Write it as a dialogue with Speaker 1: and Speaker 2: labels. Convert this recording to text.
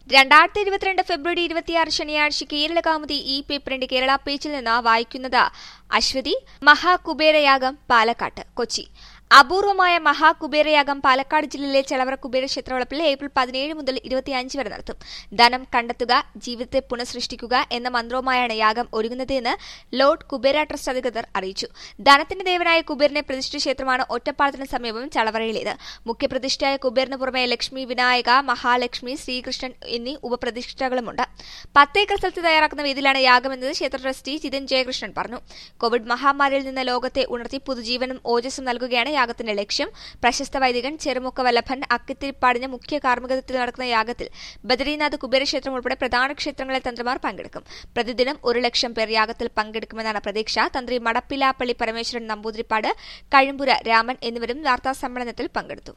Speaker 1: രണ്ടായിരത്തി ഇരുപത്തിരണ്ട് ഫെബ്രുവരി ഇരുപത്തിയാറ് ശനിയാഴ്ച കേരള കൗമുദി ഈ പേപ്പറിന്റെ കേരള പേജിൽ നിന്ന് വായിക്കുന്നത് അശ്വതി മഹാകുബേരയാഗം പാലക്കാട്ട് കൊച്ചി അപൂർവമായ മഹാകുബേരയാഗം പാലക്കാട് ജില്ലയിലെ ചെളവറ കുബേര ക്ഷേത്രവളപ്പിൽ ഏപ്രിൽ പതിനേഴ് മുതൽ ഇരുപത്തിയഞ്ച് വരെ നടത്തും ധനം കണ്ടെത്തുക ജീവിതത്തെ പുനഃസൃഷ്ടിക്കുക എന്ന മന്ത്രവുമായാണ് യാഗം ഒരുങ്ങുന്നത് എന്ന് ലോർഡ് കുബേര ട്രസ്റ്റ് അധികൃതർ അറിയിച്ചു ധനത്തിന്റെ ദേവനായ കുബേരനെ പ്രതിഷ്ഠിച്ച ക്ഷേത്രമാണ് ഒറ്റപ്പാലത്തിന് സമീപം ചളവറയിലേത് മുഖ്യപ്രതിഷ്ഠയായ കുബേറിന് പുറമെ ലക്ഷ്മി വിനായക മഹാലക്ഷ്മി ശ്രീകൃഷ്ണൻ എന്നീ ഉപപ്രതിഷ്ഠകളുമുണ്ട് പത്തേക്കർ സ്ഥലത്ത് തയ്യാറാക്കുന്ന വേദിയിലാണ് യാഗമെന്നത് ക്ഷേത്ര ട്രസ്റ്റി ജിതൻ ജയകൃഷ്ണൻ പറഞ്ഞു കോവിഡ് മഹാമാരിയിൽ നിന്ന് ലോകത്തെ ഉണർത്തി പുതുജീവനും ഓജസ്സും നൽകുകയാണ് യാഗത്തിന്റെ ലക്ഷ്യം പ്രശസ്ത വൈദികൻ ചെറുമുക്ക വല്ലഭൻ അക്കിത്തിരിപ്പാടിന് മുഖ്യ കാർമ്മികത്വത്തിൽ നടക്കുന്ന യാഗത്തിൽ ബദരീനാഥ് കുബേരക്ഷേത്രം ഉൾപ്പെടെ പ്രധാന ക്ഷേത്രങ്ങളിലെ തന്ത്രിമാർ പങ്കെടുക്കും പ്രതിദിനം ഒരു ലക്ഷം പേർ യാഗത്തിൽ പങ്കെടുക്കുമെന്നാണ് പ്രതീക്ഷ തന്ത്രി മടപ്പിലാപ്പള്ളി പരമേശ്വരൻ നമ്പൂതിരിപ്പാട് കഴിമ്പുര രാമൻ എന്നിവരും വാർത്താ സമ്മേളനത്തിൽ പങ്കെടുത്തു